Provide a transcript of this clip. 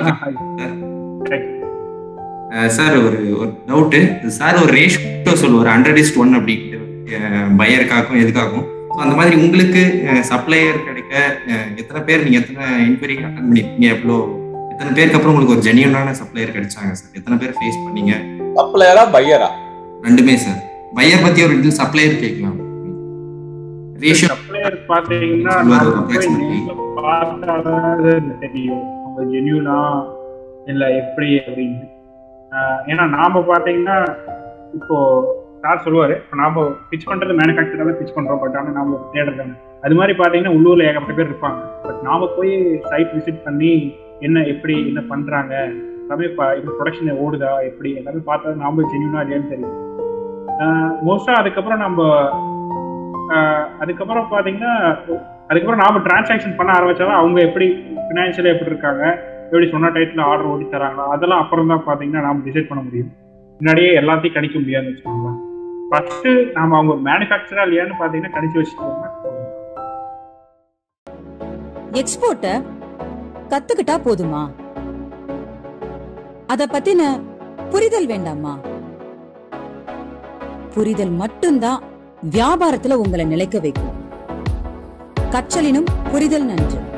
Sir ஒரு ஒரு doubt sir ஒரு ரேஷியோ சொல்லுவார் ஹண்ட்ரட் இஸ்ட் ஒன் அப்படின்ட்டு பையருக்காகவும் எதுக்காகவும் ஸோ அந்த மாதிரி உங்களுக்கு சப்ளையர் கிடைக்க அஹ், எத்தனை பேர் நீங்க எத்தனை என்கொயரி அட்டன் பண்ணிருக்கீங்க எவ்வளோ எத்தனை பேருக்கு அப்புறம் உங்களுக்கு ஒரு ஜெனியூனான சப்ளையர் கிடைச்சாங்க சார் எத்தனை பேர் ஃபேஸ் பண்ணீங்க சப்ளையரா பையரா ரெண்டுமே சார் பையர் பத்தி ஒரு இது சப்ளையர் கேட்கலாம் ரேஷியோ சப்ளையர் பாத்தீங்கன்னா சொல்லுவாரு நாம போய் approximately. நேர்ல பார்த்தாதான் தெரியும் அவங்க ஜென்யூனா இல்ல எப்படி அப்படின்னு ஆஹ் ஏன்னா நாம பாத்தீங்கன்னா இப்போ சார் சொல்லுவாரு இப்போ நாம பிச் பண்றது மேனுஃபேக்சரா தான் பிச் பண்றோம் பட் ஆனா நாம தேடுறது அது மாதிரி பாத்தீங்கன்னா உள்ளூர்ல ஏகப்பட்ட பேர் இருப்பாங்க பட் நாம போய் சைட் விசிட் பண்ணி என்ன எப்படி என்ன பண்றாங்க எல்லாமே பா- இது ப்ரொடக்ஷன் ஓடுதா எப்படி எல்லாமே பார்த்தா நாம ஜென்யூனா இல்லையான்னு தெரியும் மோஸ்டா அதுக்கப்புறம் நம்ம ஆஹ் அதுக்கப்புறம் பாத்தீங்கன்னா அதுக்கப்புறம் நாம டிரான்சாக்ஷன் பண்ண ஆரம்பிச்சாதான் அவங்க எப்படி ஃபினான்ஷியலா எப்படி இருக்காங்க எப்படி சொன்ன டயத்துல ஆர்டர் ஓடி தராங்களா அதெல்லாம் அப்புறம் தான் பாத்தீங்கன்னா நாம டிசைட் பண்ண முடியும் முன்னாடியே எல்லாத்தையும் கணிக்க முடியாதுன்னு வச்சுக்கோங்களேன் ஃபர்ஸ்ட் நாம அவங்க மேனுஃபேக்சரா இல்லையான்னு பாத்தீங்கன்னா கணிச்சு வச்சுட்டோம்னா போதும். எக்ஸ்போர்ட்ட கத்துக்கிட்டா போதுமா அத பத்தின புரிதல் வேண்டாமா புரிதல் மட்டும்தான் வியாபாரத்துல உங்களை நிலைக்க வைக்கும் கற்றலினும் புரிதல் நன்று